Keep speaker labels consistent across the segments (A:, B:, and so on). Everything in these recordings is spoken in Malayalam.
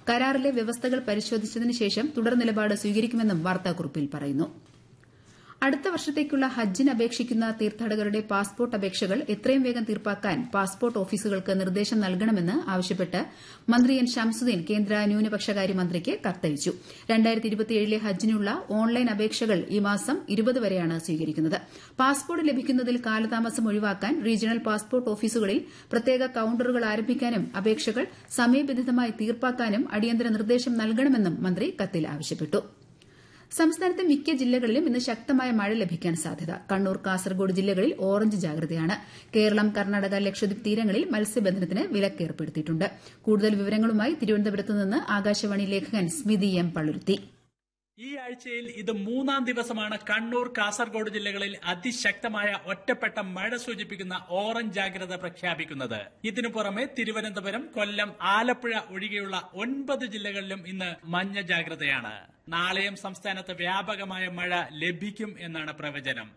A: കരാറിലെ വ്യവസ്ഥകൾ പരിശോധിച്ചതിന് ശേഷം തുടർ നിലപാട് സ്വീകരിക്കുമെന്നും വാർത്താക്കുറിപ്പിൽ പറയുന്നു അടുത്ത വർഷത്തേക്കുള്ള ഹജ്ജിന് അപേക്ഷിക്കുന്ന തീർത്ഥാടകരുടെ പാസ്പോർട്ട് അപേക്ഷകൾ എത്രയും വേഗം തീർപ്പാക്കാൻ പാസ്പോർട്ട് ഓഫീസുകൾക്ക് നിർദ്ദേശം നൽകണമെന്ന് ആവശ്യപ്പെട്ട് മന്ത്രി എൻ ഷംസുദ്ദീൻ കേന്ദ്ര ന്യൂനപക്ഷകാര്യ മന്ത്രിക്ക് കത്തയച്ചു ലെ ഹജ്ജിനുള്ള ഓൺലൈൻ അപേക്ഷകൾ ഈ മാസം ഇരുപത് വരെയാണ് സ്വീകരിക്കുന്നത് പാസ്പോർട്ട് ലഭിക്കുന്നതിൽ കാലതാമസം ഒഴിവാക്കാൻ റീജിയണൽ പാസ്പോർട്ട് ഓഫീസുകളിൽ പ്രത്യേക കൌണ്ടറുകൾ ആരംഭിക്കാനും അപേക്ഷകൾ സമയബന്ധിതമായി തീർപ്പാക്കാനും അടിയന്തര നിർദ്ദേശം നൽകണമെന്നും മന്ത്രി കത്തിൽ ആവശ്യപ്പെട്ടു സംസ്ഥാനത്തെ മിക്ക ജില്ലകളിലും ഇന്ന് ശക്തമായ മഴ ലഭിക്കാൻ സാധ്യത കണ്ണൂർ കാസർഗോഡ് ജില്ലകളിൽ ഓറഞ്ച് ജാഗ്രതയാണ് കേരളം കർണാടക ലക്ഷദ്വീപ് തീരങ്ങളിൽ മത്സ്യബന്ധനത്തിന് വിലക്ക് ഏർപ്പെടുത്തിയിട്ടുണ്ട് കൂടുതൽ വിവരങ്ങളുമായി തിരുവനന്തപുരത്ത് നിന്ന് ആകാശവാണി ലേഖകൻ സ്മിതി എം പള്ളുരുത്തി
B: ഈ ആഴ്ചയിൽ ഇത് മൂന്നാം ദിവസമാണ് കണ്ണൂർ കാസർഗോഡ് ജില്ലകളിൽ അതിശക്തമായ ഒറ്റപ്പെട്ട മഴ സൂചിപ്പിക്കുന്ന ഓറഞ്ച് ജാഗ്രത പ്രഖ്യാപിക്കുന്നത് ഇതിനു പുറമെ തിരുവനന്തപുരം കൊല്ലം ആലപ്പുഴ ഒഴികെയുള്ള ഒൻപത് ജില്ലകളിലും ഇന്ന് മഞ്ഞ ജാഗ്രതയാണ് നാളെയും സംസ്ഥാനത്ത് വ്യാപകമായ മഴ ലഭിക്കും എന്നാണ് പ്രവചനം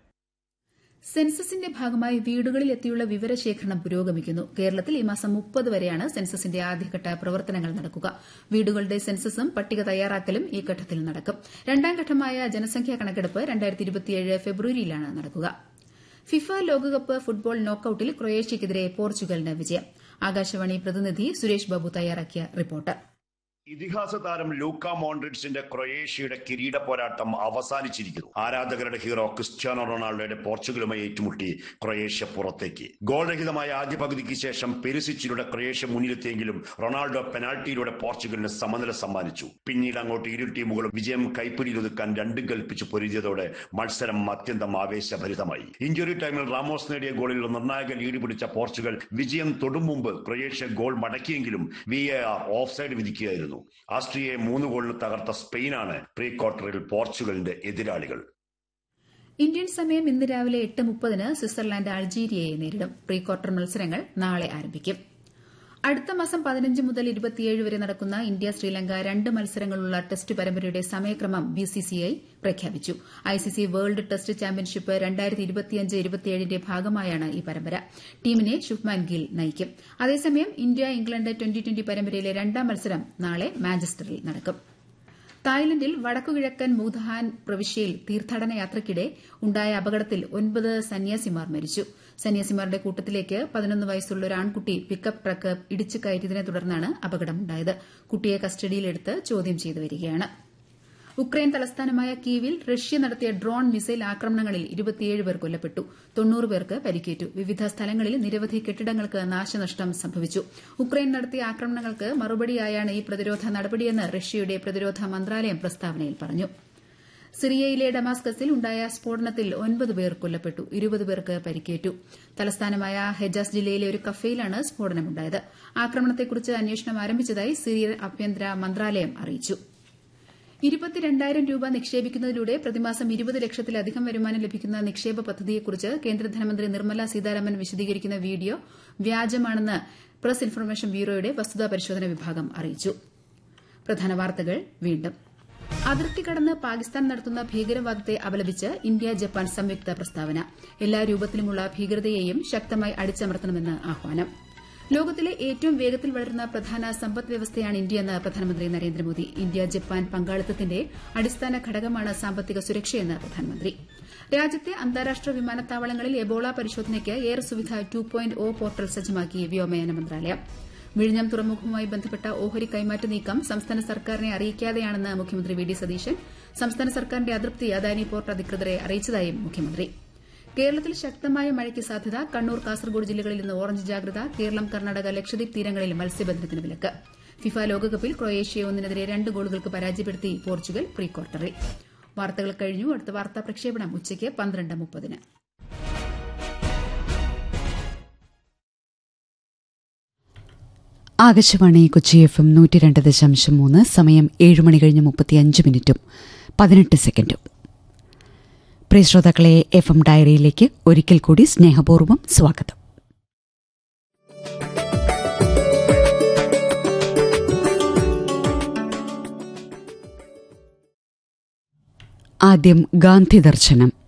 A: സെൻസസിന്റെ ഭാഗമായി വീടുകളിൽ എത്തിയുള്ള വിവരശേഖരണം പുരോഗമിക്കുന്നു കേരളത്തിൽ ഈ മാസം മുപ്പത് വരെയാണ് സെൻസസിന്റെ ആദ്യഘട്ട പ്രവർത്തനങ്ങൾ നടക്കുക വീടുകളുടെ സെൻസസും പട്ടിക തയ്യാറാക്കലും ഈ ഘട്ടത്തിൽ നടക്കും രണ്ടാം ഘട്ടമായ ജനസംഖ്യാ കണക്കെടുപ്പ് ഫെബ്രുവരിയിലാണ് നടക്കുക ഫിഫ ലോകകപ്പ് ഫുട്ബോൾ നോക്കൌട്ടിൽ ക്രൊയേഷ്യയ്ക്കെതിരെ പോർച്ചുഗലിന് വിജയം ആകാശവാണി പ്രതിനിധി സുരേഷ് ബാബു തയ്യാറാക്കിയ റിപ്പോർട്ട്
C: ഇതിഹാസ താരം ലൂക്ക മോൺഡ്രിഡ്സിന്റെ ക്രൊയേഷ്യയുടെ കിരീട പോരാട്ടം അവസാനിച്ചിരിക്കുന്നു ആരാധകരുടെ ഹീറോ ക്രിസ്ത്യാനോ റൊണാൾഡോയുടെ പോർച്ചുഗലുമായി ഏറ്റുമുട്ടി ക്രൊയേഷ്യ പുറത്തേക്ക് ഗോൾരഹിതമായ ആദ്യ പകുതിക്ക് ശേഷം പെരിസിച്ചിലൂടെ ക്രൊയേഷ്യ മുന്നിലെത്തിയെങ്കിലും റൊണാൾഡോ പെനാൽറ്റിയിലൂടെ പോർച്ചുഗലിന് സമനില സമ്മാനിച്ചു പിന്നീട് അങ്ങോട്ട് ഇരു ടീമുകളും വിജയം കൈപ്പിടിയിലൊതുക്കാൻ രണ്ടും കൽപ്പിച്ച് പൊരുതിയതോടെ മത്സരം അത്യന്തം ആവേശഭരിതമായി ഇഞ്ചുറി ടൈമിൽ റാമോസ് നേടിയ ഗോളിൽ നിർണായക ലീഡ് പിടിച്ച പോർച്ചുഗൽ വിജയം തൊടും മുമ്പ് ക്രൊയേഷ്യ ഗോൾ മടക്കിയെങ്കിലും V A R offside വിധിക്കുകയായിരുന്നു ആസ്ട്രിയയെ മൂന്ന് ഗോളിന് തകർത്ത സ്പെയിനാണ് പ്രീ ക്വാർട്ടറിൽ പോർച്ചുഗലിന്റെ എതിരാളികൾ
A: ഇന്ത്യൻ സമയം ഇന്ന് രാവിലെ എട്ട് മുപ്പതിന് സ്വിറ്റ്സർലാൻഡ് അൾജീരിയയെ നേരിടും പ്രീ ക്വാർട്ടർ മത്സരങ്ങൾ നാളെ ആരംഭിക്കും അടുത്ത മാസം പതിനഞ്ച് മുതൽ ഇരുപത്തിയേഴ് വരെ നടക്കുന്ന ഇന്ത്യ ശ്രീലങ്ക രണ്ട് മത്സരങ്ങളുള്ള ടെസ്റ്റ് പരമ്പരയുടെ സമയക്രമം ബിസിസിഐ പ്രഖ്യാപിച്ചു ഐസിസി വേൾഡ് ടെസ്റ്റ് ചാമ്പ്യൻഷിപ്പ് ന്റെ ഭാഗമായാണ് ഈ പരമ്പര ടീമിനെ ശുഭ്മാൻ ഗിൽ നയിക്കും അതേസമയം ഇന്ത്യ ഇംഗ്ലണ്ട് ട്വന്റി ട്വന്റി പരമ്പരയിലെ രണ്ടാം മത്സരം നാളെ മാഞ്ചസ്റ്ററിൽ നടക്കും തായ്ലൻഡിൽ വടക്കുകിഴക്കൻ മൂധാൻ പ്രവിശ്യയിൽ തീർത്ഥാടന യാത്രയ്ക്കിടെ ഉണ്ടായ അപകടത്തിൽ ഒൻപത് സന്യാസിമാർ മരിച്ചു സന്യാസിമാരുടെ കൂട്ടത്തിലേക്ക് പതിനൊന്ന് വയസ്സുള്ള ഒരു ആൺകുട്ടി പിക്കപ്പ് ട്രക്ക് ഇടിച്ചു കയറ്റിയതിനെ തുടർന്നാണ് അപകടമുണ്ടായത് കുട്ടിയെ കസ്റ്റഡിയിലെടുത്ത് ചോദ്യം ചെയ്തു വരികയാണ് ഉക്രൈൻ തലസ്ഥാനമായ കീവിൽ റഷ്യ നടത്തിയ ഡ്രോൺ മിസൈൽ ആക്രമണങ്ങളിൽ ഇരുപത്തിയേഴ് പേർ കൊല്ലപ്പെട്ടു തൊണ്ണൂറ് പേർക്ക് പരിക്കേറ്റു വിവിധ സ്ഥലങ്ങളിൽ നിരവധി കെട്ടിടങ്ങൾക്ക് നാശനഷ്ടം സംഭവിച്ചു ഉക്രൈൻ നടത്തിയ ആക്രമണങ്ങൾക്ക് മറുപടിയായാണ് ഈ പ്രതിരോധ നടപടിയെന്ന് റഷ്യയുടെ പ്രതിരോധ മന്ത്രാലയം പ്രസ്താവനയിൽ പറഞ്ഞു സിറിയയിലെ ഡമാസ്കസിൽ ഉണ്ടായ സ്ഫോടനത്തിൽ ഒൻപത് പേർ കൊല്ലപ്പെട്ടു ഇരുപത് പേർക്ക് പരിക്കേറ്റു തലസ്ഥാനമായ ഹെജാസ് ജില്ലയിലെ ഒരു കഫേയിലാണ് സ്ഫോടനമുണ്ടായത് ആക്രമണത്തെക്കുറിച്ച് അന്വേഷണം ആരംഭിച്ചതായി സിറിയൻ ആഭ്യന്തര മന്ത്രാലയം അറിയിച്ചു ഇരുപത്തിരണ്ടായിരം രൂപ നിക്ഷേപിക്കുന്നതിലൂടെ പ്രതിമാസം ഇരുപത് ലക്ഷത്തിലധികം വരുമാനം ലഭിക്കുന്ന നിക്ഷേപ പദ്ധതിയെക്കുറിച്ച് കേന്ദ്ര ധനമന്ത്രി നിർമ്മല സീതാരാമൻ വിശദീകരിക്കുന്ന വീഡിയോ വ്യാജമാണെന്ന് പ്രസ് ഇൻഫർമേഷൻ ബ്യൂറോയുടെ വസ്തുതാ പരിശോധന വിഭാഗം അറിയിച്ചു പ്രധാന വാർത്തകൾ വീണ്ടും അതിർത്തി കടന്ന് പാകിസ്ഥാൻ നടത്തുന്ന ഭീകരവാദത്തെ അപലപിച്ച് ഇന്ത്യ ജപ്പാൻ സംയുക്ത പ്രസ്താവന എല്ലാ രൂപത്തിലുമുള്ള ഭീകരതയെയും ശക്തമായി അടിച്ചമർത്തണമെന്ന് ആഹ്വാനം ലോകത്തിലെ ഏറ്റവും വേഗത്തിൽ വളരുന്ന പ്രധാന സമ്പദ് വ്യവസ്ഥയാണ് ഇന്ത്യയെന്ന് പ്രധാനമന്ത്രി നരേന്ദ്രമോദി ഇന്ത്യ ജപ്പാൻ പങ്കാളിത്തത്തിന്റെ അടിസ്ഥാന ഘടകമാണ് സാമ്പത്തിക സുരക്ഷയെന്ന് പ്രധാനമന്ത്രി രാജ്യത്തെ അന്താരാഷ്ട്ര വിമാനത്താവളങ്ങളിൽ എബോള പരിശോധനയ്ക്ക് air Suvidha two point O portal സജ്ജമാക്കി വ്യോമയാന മന്ത്രാലയം വിഴിഞ്ഞം തുറമുഖവുമായി ബന്ധപ്പെട്ട ഓഹരി കൈമാറ്റ നീക്കം സംസ്ഥാന സർക്കാരിനെ അറിയിക്കാതെയാണെന്ന് മുഖ്യമന്ത്രി വി ഡി സതീശൻ സംസ്ഥാന സർക്കാരിന്റെ അതൃപ്തി അദാനി പോർട്ട് അധികൃതരെ അറിയിച്ചതായും മുഖ്യമന്ത്രി കേരളത്തിൽ ശക്തമായ മഴയ്ക്ക് സാധ്യത കണ്ണൂർ കാസർഗോഡ് ജില്ലകളിൽ ഇന്ന് ഓറഞ്ച് ജാഗ്രത കേരളം കർണാടക ലക്ഷദ്വീപ് തീരങ്ങളിൽ മത്സ്യബന്ധനത്തിന് വിലക്ക് ഫിഫ ലോകകപ്പിൽ ക്രൊയേഷ്യയെ ഒന്നിനെതിരെ രണ്ട് ഗോളുകൾക്ക് പരാജയപ്പെടുത്തി പോർച്ചുഗൽ പ്രീ ക്വാർട്ടറിൽ വാർത്തകൾ കഴിഞ്ഞു അടുത്ത വാർത്താ പ്രക്ഷേപണം ഉച്ചയ്ക്ക് പന്ത്രണ്ട് മുപ്പതിന്
D: ആകാശവാണി കൊച്ചി എഫ് എം നൂറ്റി രണ്ട് ദശാംശം മൂന്ന് സമയം ഏഴ് മണി കഴിഞ്ഞ് മുപ്പത്തിയഞ്ച് മിനിറ്റും പതിനെട്ട് സെക്കൻഡും പ്രിയ ശ്രോതാക്കളെ എഫ് എം ഡയറിയിലേക്ക് ഒരിക്കൽ കൂടി സ്നേഹപൂർവ്വം സ്വാഗതം ആദ്യം ഗാന്ധി ദർശനം